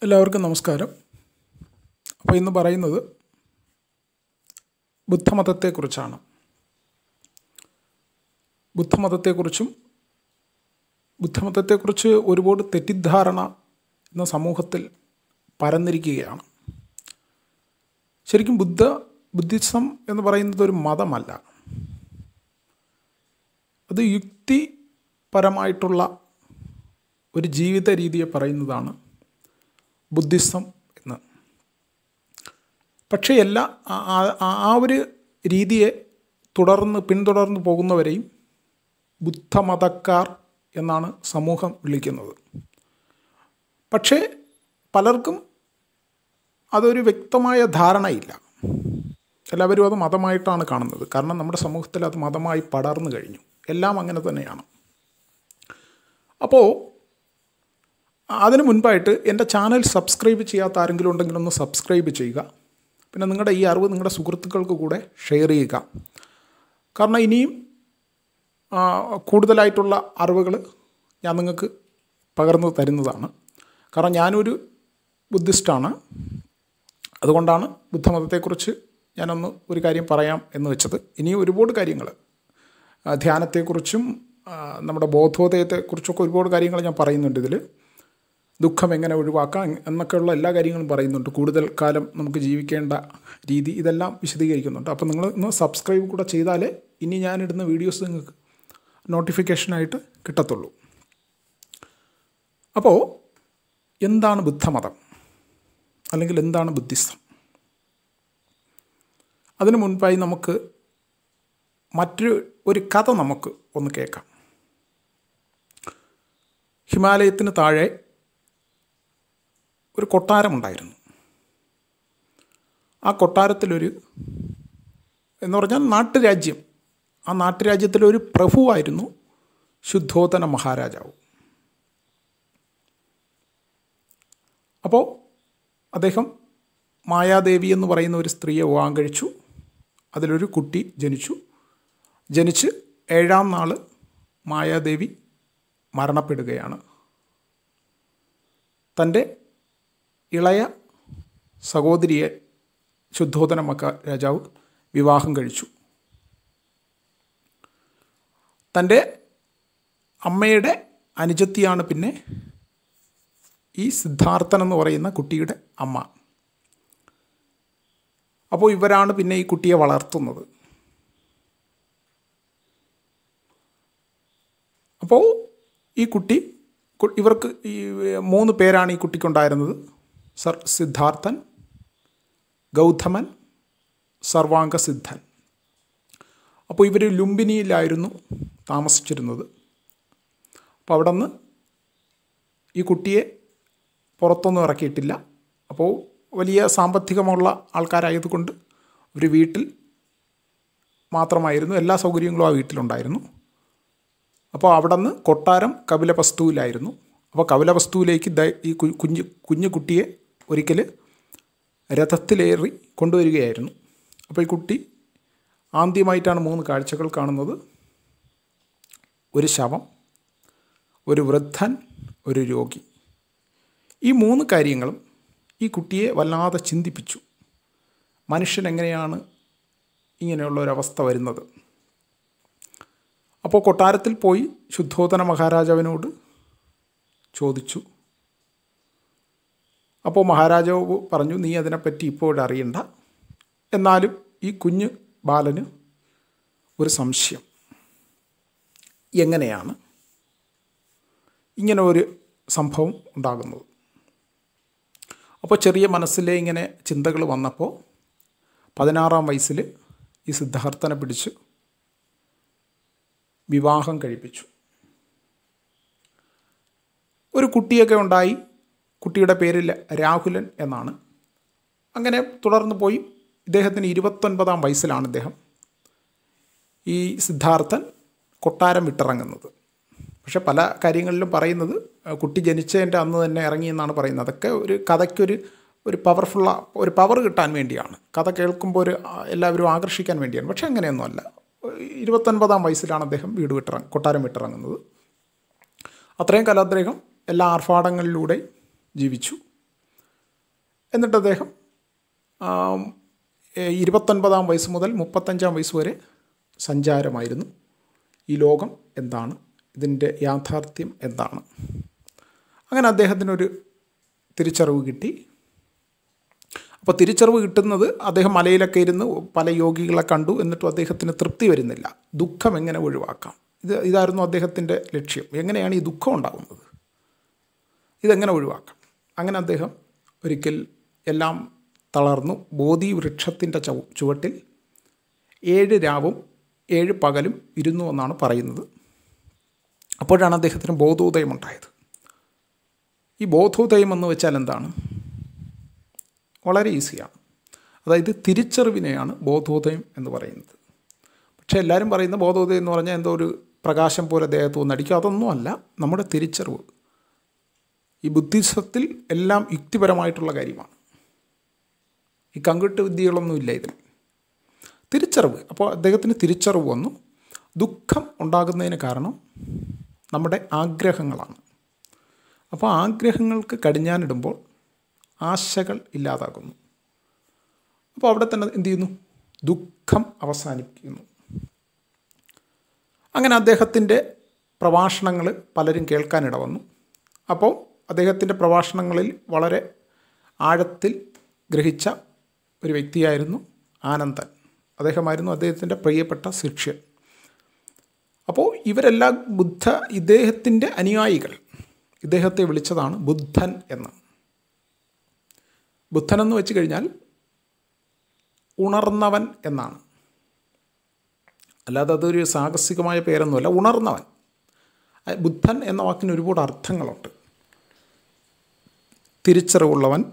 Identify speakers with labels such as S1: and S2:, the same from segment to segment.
S1: എല്ലാവർക്കും നമസ്കാരം അപ്പോൾ ഇന്ന് പറയുന്നത് ബുദ്ധമതത്തെക്കുറിച്ചാണ് ബുദ്ധമതത്തെക്കുറിച്ചും ബുദ്ധമതത്തെക്കുറിച്ച് ഒരുപാട് തെറ്റിദ്ധാരണ ഇന്ന് സമൂഹത്തിൽ പരന്നിരിക്കുകയാണ് ശരിക്കും ബുദ്ധ ബുദ്ധിസം എന്ന് പറയുന്നത് ഒരു മതമല്ല അത് യുക്തിപരമായിട്ടുള്ള ഒരു ജീവിത രീതിയെ പറയുന്നതാണ് ബുദ്ധിസം എന്ന് പക്ഷേ എല്ലാ ആ- ആ- ആ- ആ ഒരു രീതിയെ തുടർന്ന് പിന്തുടർന്ന് പോകുന്നവരെയും ബുദ്ധമതക്കാർ എന്നാണ് സമൂഹം വിളിക്കുന്നത് പക്ഷേ പലർക്കും അതൊരു വ്യക്തമായ ധാരണയില്ല എല്ലാവരും അത് മതമായിട്ടാണ് കാണുന്നത് കാരണം നമ്മുടെ സമൂഹത്തിൽ അത് മതമായി പടർന്നു കഴിഞ്ഞു എല്ലാം അങ്ങനെ തന്നെയാണ് അപ്പോൾ അതിന് മുൻപായിട്ട് എൻ്റെ ചാനൽ സബ്സ്ക്രൈബ് ചെയ്യാത്ത ആരെങ്കിലും ഉണ്ടെങ്കിൽ ഒന്ന് സബ്സ്ക്രൈബ് ചെയ്യുക പിന്നെ നിങ്ങളുടെ ഈ അറിവ് നിങ്ങളുടെ സുഹൃത്തുക്കൾക്ക് കൂടെ ഷെയർ ചെയ്യുക കാരണം ഇനിയും ആ, കൂടുതലായിട്ടുള്ള അറിവുകൾ ഞാൻ നിങ്ങൾക്ക് പകർന്നു തരുന്നതാണ് കാരണം ഞാനൊരു ബുദ്ധിസ്റ്റാണ് അതുകൊണ്ടാണ് ബുദ്ധമതത്തെക്കുറിച്ച് ഞാനൊന്ന് ഒരു കാര്യം പറയാം എന്ന് വെച്ചത് ഇനിയും ഒരുപാട് കാര്യങ്ങൾ ആ, ധ്യാനത്തെക്കുറിച്ചും ആ, നമ്മുടെ ബോധോദയത്തെക്കുറിച്ചൊക്കെ ഒരുപാട് കാര്യങ്ങൾ ഞാൻ പറയുന്നുണ്ട് ഇതിൽ ദുഃഖം എങ്ങനെ ഒഴിവാക്കാം എന്നൊക്കെയുള്ള എല്ലാ കാര്യങ്ങളും പറയുന്നുണ്ട് കൂടുതൽ കാലം നമുക്ക് ജീവിക്കേണ്ട രീതി ഇതെല്ലാം വിശദീകരിക്കുന്നുണ്ട് അപ്പോൾ നിങ്ങൾ ഒന്ന് സബ്സ്ക്രൈബ് കൂടെ ചെയ്താലേ ഇനി ഞാനിടുന്ന വീഡിയോസ് നിങ്ങൾക്ക് നോട്ടിഫിക്കേഷനായിട്ട് കിട്ടത്തുള്ളൂ അപ്പോൾ എന്താണ് ബുദ്ധമതം അല്ലെങ്കിൽ എന്താണ് ബുദ്ധിസം അതിനു മുൻപായി നമുക്ക് മറ്റൊരു ഒരു കഥ നമുക്ക് ഒന്ന് കേൾക്കാം ഹിമാലയത്തിന് താഴെ ഒരു കൊട്ടാരമുണ്ടായിരുന്നു ആ കൊട്ടാരത്തിലൊരു എന്ന് പറഞ്ഞാൽ നാട്ടുരാജ്യം ആ നാട്ടുരാജ്യത്തിലൊരു പ്രഭുവായിരുന്നു ശുദ്ധോധന മഹാരാജാവ് അപ്പോൾ അദ്ദേഹം മായാദേവി എന്ന് പറയുന്ന ഒരു സ്ത്രീയെ വിവാഹം കഴിച്ചു അതിലൊരു കുട്ടി ജനിച്ചു ജനിച്ച് ഏഴാം നാൾ മായാദേവി മരണപ്പെടുകയാണ് തൻ്റെ ഇളയ സഹോദരിയെ ശുദ്ധോധന മക്ക രാജാവ് വിവാഹം കഴിച്ചു തൻ്റെ അമ്മയുടെ അനുജത്തിയാണ് പിന്നെ ഈ സിദ്ധാർത്ഥൻ എന്ന് പറയുന്ന കുട്ടിയുടെ അമ്മ അപ്പോൾ ഇവരാണ് പിന്നെ ഈ കുട്ടിയെ വളർത്തുന്നത് അപ്പോൾ ഈ കുട്ടി കു- ഇവർക്ക് ഈ മൂന്ന് പേരാണ് ഈ കുട്ടിക്കുണ്ടായിരുന്നത് സർ സിദ്ധാർത്ഥൻ ഗൗതമൻ സർവാംഗസിദ്ധൻ അപ്പോൾ ഇവർ ലുംബിനിയിലായിരുന്നു താമസിച്ചിരുന്നത് അപ്പോൾ അവിടെ നിന്ന് ഈ കുട്ടിയെ പുറത്തൊന്നും ഇറക്കിയിട്ടില്ല അപ്പോൾ വലിയ സാമ്പത്തികമുള്ള ആൾക്കാരായതുകൊണ്ട് ഒരു വീട്ടിൽ മാത്രമായിരുന്നു എല്ലാ സൗകര്യങ്ങളും ആ വീട്ടിലുണ്ടായിരുന്നു അപ്പോൾ അവിടെ നിന്ന് കൊട്ടാരം കപിലവസ്തുവിലായിരുന്നു അപ്പോൾ കപിലവസ്തുവിലേക്ക് ദ- ഈ കു- കുഞ്ഞ് കുഞ്ഞു കുട്ടിയെ ഒരിക്കൽ രഥത്തിലേറി കൊണ്ടുവരികയായിരുന്നു അപ്പോൾ ഈ കുട്ടി ആദ്യമായിട്ടാണ് മൂന്ന് കാഴ്ചകൾ കാണുന്നത് ഒരു ശവം ഒരു വൃദ്ധൻ ഒരു രോഗി ഈ മൂന്ന് കാര്യങ്ങളും ഈ കുട്ടിയെ വല്ലാതെ ചിന്തിപ്പിച്ചു മനുഷ്യൻ എങ്ങനെയാണ് ഇങ്ങനെയുള്ള ഒരവസ്ഥ വരുന്നത് അപ്പോൾ കൊട്ടാരത്തിൽ പോയി ശുദ്ധോധന മഹാരാജാവിനോട് ചോദിച്ചു അപ്പോൾ മഹാരാജാവ് പറഞ്ഞു നീ അതിനെപ്പറ്റി ഇപ്പോൾ അറിയണ്ട എന്നാലും ഈ കുഞ്ഞ് ബാലന് ഒരു സംശയം എങ്ങനെയാണ് ഇങ്ങനെ ഒരു സംഭവം ഉണ്ടാകുന്നത് അപ്പോൾ ചെറിയ മനസ്സിലെ ഇങ്ങനെ ചിന്തകൾ വന്നപ്പോൾ പതിനാറാം വയസ്സിൽ ഈ സിദ്ധാർത്ഥനെ പിടിച്ച് വിവാഹം കഴിപ്പിച്ചു ഒരു കുട്ടിയൊക്കെ ഉണ്ടായി കുട്ടിയുടെ പേര് ല- രാഹുലൻ എന്നാണ് അങ്ങനെ തുടർന്ന് പോയി ഇദ്ദേഹത്തിന് ഇരുപത്തൊൻപതാം വയസ്സിലാണ് ഇദ്ദേഹം ഈ സിദ്ധാർത്ഥൻ കൊട്ടാരം വിട്ടിറങ്ങുന്നത് പക്ഷെ പല കാര്യങ്ങളിലും പറയുന്നത് ആ, കുട്ടി ജനിച്ചതിൻ്റെ അന്ന് തന്നെ ഇറങ്ങി എന്നാണ് പറയുന്നത് അതൊക്കെ ഒരു കഥയ്ക്കൊരു ഒരു പവർഫുള്ള ഒരു പവർ കിട്ടാൻ വേണ്ടിയാണ് കഥ കേൾക്കുമ്പോൾ ഒരു ആ, എല്ലാവരും ആകർഷിക്കാൻ വേണ്ടിയാണ് പക്ഷെ അങ്ങനെയൊന്നുമല്ല ഇരുപത്തൊൻപതാം വയസ്സിലാണ് അദ്ദേഹം വീട് വിട്ടിറ കൊട്ടാരം വിട്ടിറങ്ങുന്നത് അത്രയും കാലം അദ്ദേഹം എല്ലാ ആർഭാടങ്ങളിലൂടെ ജീവിച്ചു എന്നിട്ട് അദ്ദേഹം ആം, ഏ, ഇരുപത്തൊൻപതാം വയസ്സ് മുതൽ മുപ്പത്തഞ്ചാം വയസ്സ് വരെ സഞ്ചാരമായിരുന്നു ഈ ലോകം എന്താണ് ഇതിൻ്റെ യാഥാർത്ഥ്യം എന്താണ് അങ്ങനെ അദ്ദേഹത്തിനൊരു തിരിച്ചറിവ് കിട്ടി അപ്പോൾ തിരിച്ചറിവ് കിട്ടുന്നത് അദ്ദേഹം മലയിലൊക്കെ ഇരുന്ന് പല യോഗികളെ കണ്ടു എന്നിട്ടും അദ്ദേഹത്തിന് തൃപ്തി വരുന്നില്ല ദുഃഖം എങ്ങനെ ഒഴിവാക്കാം ഇത് ഇതായിരുന്നു അദ്ദേഹത്തിൻ്റെ ലക്ഷ്യം എങ്ങനെയാണ് ഈ ദുഃഖം ഉണ്ടാകുന്നത് ഇതെങ്ങനെ ഒഴിവാക്കാം അങ്ങനെ അദ്ദേഹം ഒരിക്കൽ എല്ലാം തളർന്നു ബോധി വൃക്ഷത്തിൻ്റെ ചവ ചുവട്ടിൽ ഏഴ് രാവും ഏഴ് പകലും ഇരുന്നു എന്നാണ് പറയുന്നത് അപ്പോഴാണ് അദ്ദേഹത്തിന് ബോധോദയം ഉണ്ടായത് ഈ ബോധോദയം എന്ന് വെച്ചാൽ എന്താണ് വളരെ ഈസിയാണ് അതായത് തിരിച്ചറിവിനെയാണ് ബോധോദയം എന്ന് പറയുന്നത് പക്ഷേ എല്ലാവരും പറയുന്ന ബോധോദയം എന്ന് പറഞ്ഞാൽ എന്തോ ഒരു പ്രകാശം പോലെ ദേഹത്ത് വന്നടിക്കും അതൊന്നുമല്ല നമ്മുടെ തിരിച്ചറിവ് ഈ ബുദ്ധിസത്തിൽ എല്ലാം യുക്തിപരമായിട്ടുള്ള കാര്യമാണ് ഈ കമ്പ്യൂട്ടർ വിദ്യകളൊന്നുമില്ല ഇതിൽ തിരിച്ചറിവ് അപ്പോൾ അദ്ദേഹത്തിന് തിരിച്ചറിവ് വന്നു ദുഃഖം ഉണ്ടാകുന്നതിന് കാരണം നമ്മുടെ ആഗ്രഹങ്ങളാണ് അപ്പോൾ ആഗ്രഹങ്ങൾക്ക് കടിഞ്ഞാനിടുമ്പോൾ ആശകൾ ഇല്ലാതാകുന്നു അപ്പോൾ അവിടെ തന്നെ എന്ത് ചെയ്യുന്നു ദുഃഖം അവസാനിപ്പിക്കുന്നു അങ്ങനെ അദ്ദേഹത്തിൻ്റെ പ്രഭാഷണങ്ങൾ പലരും കേൾക്കാനിട വന്നു അപ്പോൾ അദ്ദേഹത്തിൻ്റെ പ്രഭാഷണങ്ങളിൽ വളരെ ആഴത്തിൽ ഗ്രഹിച്ച ഒരു വ്യക്തിയായിരുന്നു ആനന്ദൻ അദ്ദേഹമായിരുന്നു അദ്ദേഹത്തിൻ്റെ പ്രിയപ്പെട്ട ശിഷ്യൻ അപ്പോൾ ഇവരെല്ലാം ബുദ്ധ ഇദ്ദേഹത്തിൻ്റെ അനുയായികൾ ഇദ്ദേഹത്തെ വിളിച്ചതാണ് ബുദ്ധൻ എന്ന് ബുദ്ധൻ എന്ന് വെച്ച് കഴിഞ്ഞാൽ ഉണർന്നവൻ എന്നാണ് അല്ലാതെ അതൊരു സാഹസികമായ പേരൊന്നുമല്ല ഉണർന്നവൻ അഹ് ബുദ്ധൻ എന്ന വാക്കിന് ഒരുപാട് അർത്ഥങ്ങളുണ്ട് തിരിച്ചറിവുള്ളവൻ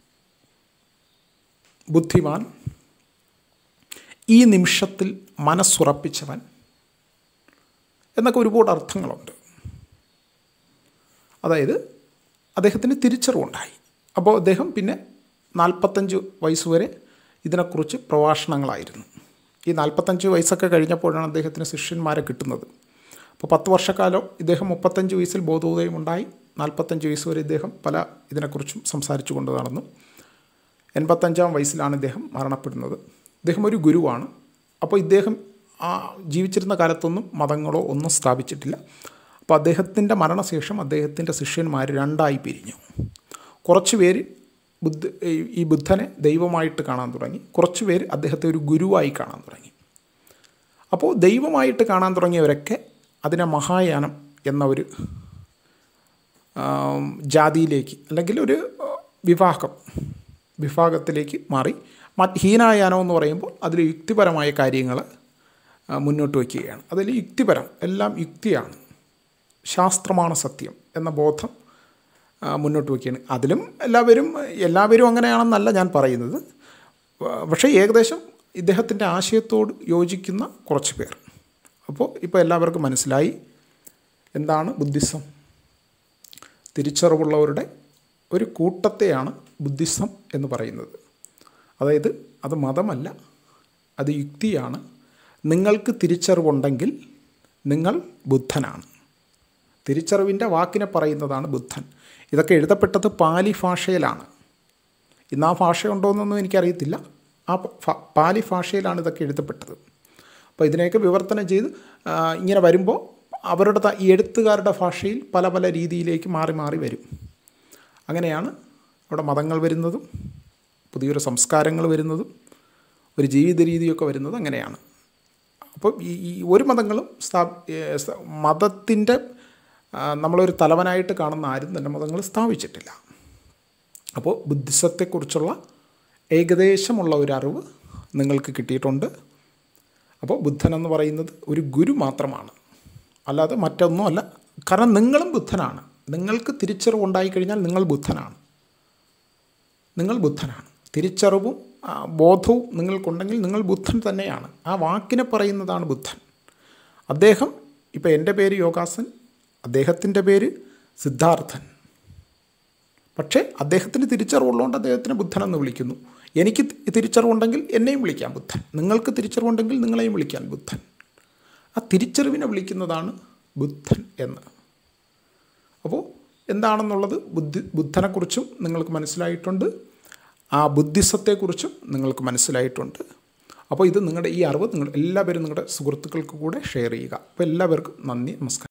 S1: ബുദ്ധിമാൻ ഈ നിമിഷത്തിൽ മനസ്സുറപ്പിച്ചവൻ എന്നൊക്കെ ഒരുപാട് അർത്ഥങ്ങളുണ്ട് അതായത് അദ്ദേഹത്തിന് തിരിച്ചറിവുണ്ടായി അപ്പോൾ അദ്ദേഹം പിന്നെ നാൽപ്പത്തഞ്ച് വയസ്സ് വരെ ഇതിനെക്കുറിച്ച് പ്രഭാഷണങ്ങളായിരുന്നു ഈ നാൽപ്പത്തഞ്ച് വയസ്സൊക്കെ കഴിഞ്ഞപ്പോഴാണ് അദ്ദേഹത്തിന് ശിഷ്യന്മാരെ കിട്ടുന്നത് അപ്പോൾ പത്ത് വർഷക്കാലം ഇദ്ദേഹം മുപ്പത്തഞ്ച് വയസ്സിൽ ബോധോദയം ഉണ്ടായി നാൽപ്പത്തഞ്ച് വയസ്സ് വരെ ഇദ്ദേഹം പല ഇതിനെക്കുറിച്ചും സംസാരിച്ചു കൊണ്ട് നടന്നു എൺപത്തഞ്ചാം വയസ്സിലാണ് ഇദ്ദേഹം മരണപ്പെടുന്നത് ഇദ്ദേഹം ഒരു ഗുരുവാണ് അപ്പോൾ ഇദ്ദേഹം ആ ജീവിച്ചിരുന്ന കാലത്തൊന്നും മതങ്ങളോ ഒന്നും സ്ഥാപിച്ചിട്ടില്ല അപ്പോൾ അദ്ദേഹത്തിൻ്റെ മരണശേഷം അദ്ദേഹത്തിൻ്റെ ശിഷ്യന്മാർ രണ്ടായി പിരിഞ്ഞു കുറച്ച് പേര് ബുദ്ധ ഈ- ഈ ബുദ്ധനെ ദൈവമായിട്ട് കാണാൻ തുടങ്ങി കുറച്ച് പേര് അദ്ദേഹത്തെ ഒരു ഗുരുവായി കാണാൻ തുടങ്ങി അപ്പോൾ ദൈവമായിട്ട് കാണാൻ തുടങ്ങിയവരൊക്കെ അതിനെ മഹായാനം എന്ന ഒരു ആം, ജാതിയിലേക്ക് അല്ലെങ്കിൽ ഒരു ആ, വിഭാഗം വിഭാഗത്തിലേക്ക് മാറി മറ്റ് ഹീനായാനം എന്ന് പറയുമ്പോൾ അതിൽ യുക്തിപരമായ കാര്യങ്ങൾ ആ, മുന്നോട്ട് വയ്ക്കുകയാണ് അതിൽ യുക്തിപരം എല്ലാം യുക്തിയാണ് ശാസ്ത്രമാണ് സത്യം എന്ന ബോധം ആ, മുന്നോട്ട് വയ്ക്കുകയാണ് അതിലും എല്ലാവരും എല്ലാവരും അങ്ങനെയാണെന്നല്ല ഞാൻ പറയുന്നത് ആ, പക്ഷേ ഏകദേശം ഇദ്ദേഹത്തിൻ്റെ ആശയത്തോട് യോജിക്കുന്ന കുറച്ച് പേർ അപ്പോൾ ഇപ്പോൾ എല്ലാവർക്കും മനസ്സിലായി എന്താണ് ബുദ്ധിസം തിരിച്ചറിവുള്ളവരുടെ ഒരു കൂട്ടത്തെയാണ് ബുദ്ധിസം എന്ന് പറയുന്നത് അതായത് അത് മതമല്ല അത് യുക്തിയാണ് നിങ്ങൾക്ക് തിരിച്ചറിവുണ്ടെങ്കിൽ നിങ്ങൾ ബുദ്ധനാണ് തിരിച്ചറിവിൻ്റെ വാക്കിനെ പറയുന്നതാണ് ബുദ്ധൻ ഇതൊക്കെ എഴുതപ്പെട്ടത് പാലി ഭാഷയിലാണ് ഇന്ന് ആ ഭാഷയുണ്ടോ എന്നൊന്നും എനിക്കറിയത്തില്ല ആ ഫ- പാലി ഭാഷയിലാണ് ഇതൊക്കെ എഴുതപ്പെട്ടത് അപ്പോൾ ഇതിനെയൊക്കെ വിവർത്തനം ചെയ്ത് ആ, ഇങ്ങനെ വരുമ്പോൾ അവരുടെ ത- ഈ എഴുത്തുകാരുടെ ഭാഷയിൽ പല പല രീതിയിലേക്ക് മാറി മാറി വരും അങ്ങനെയാണ് അവിടെ മതങ്ങൾ വരുന്നതും പുതിയൊരു സംസ്കാരങ്ങൾ വരുന്നതും ഒരു ജീവിത രീതിയൊക്കെ വരുന്നത് അങ്ങനെയാണ് അപ്പോൾ ഈ ഈ ഒരു മതങ്ങളും സ്ഥാ ഏ, സ- മതത്തിൻ്റെ ആ, നമ്മളൊരു തലവനായിട്ട് കാണുന്ന ആരും തന്നെ മതങ്ങൾ സ്ഥാപിച്ചിട്ടില്ല അപ്പോൾ ബുദ്ധിസത്തെക്കുറിച്ചുള്ള ഏകദേശമുള്ള ഒരു അറിവ് നിങ്ങൾക്ക് കിട്ടിയിട്ടുണ്ട് അപ്പോൾ ബുദ്ധൻ എന്ന് പറയുന്നത് ഒരു ഗുരു മാത്രമാണ് അല്ലാതെ മറ്റൊന്നുമല്ല കാരണം നിങ്ങളും ബുദ്ധനാണ് നിങ്ങൾക്ക് തിരിച്ചറിവുണ്ടായി കഴിഞ്ഞാൽ നിങ്ങൾ ബുദ്ധനാണ് നിങ്ങൾ ബുദ്ധനാണ് തിരിച്ചറിവും ആ, ബോധവും നിങ്ങൾക്കുണ്ടെങ്കിൽ നിങ്ങൾ ബുദ്ധൻ തന്നെയാണ് ആ വാക്കിനെ പറയുന്നതാണ് ബുദ്ധൻ അദ്ദേഹം ഇപ്പോൾ എൻ്റെ പേര് യോഗാസൻ അദ്ദേഹത്തിൻ്റെ പേര് സിദ്ധാർത്ഥൻ പക്ഷേ അദ്ദേഹത്തിന് തിരിച്ചറിവുള്ളതുകൊണ്ട് അദ്ദേഹത്തിനെ ബുദ്ധൻ എന്ന് വിളിക്കുന്നു എനിക്ക് തി- തിരിച്ചറിവുണ്ടെങ്കിൽ എന്നെയും വിളിക്കാം ബുദ്ധൻ നിങ്ങൾക്ക് തിരിച്ചറിവുണ്ടെങ്കിൽ നിങ്ങളെയും വിളിക്കാൻ ബുദ്ധൻ ആ തിരിച്ചറിവിനെ വിളിക്കുന്നതാണ് ബുദ്ധൻ എന്ന് അപ്പോൾ എന്താണെന്നുള്ളത് ബുദ്ധി ബുദ്ധനെക്കുറിച്ചും നിങ്ങൾക്ക് മനസ്സിലായിട്ടുണ്ട് ആ ബുദ്ധിസത്തെക്കുറിച്ചും നിങ്ങൾക്ക് മനസ്സിലായിട്ടുണ്ട് അപ്പോൾ ഇത് നിങ്ങളുടെ ഈ അറിവ് നിങ്ങൾ എല്ലാവരും നിങ്ങളുടെ സുഹൃത്തുക്കൾക്ക് കൂടെ ഷെയർ ചെയ്യുക അപ്പോൾ എല്ലാവർക്കും നന്ദി നമസ്കാരം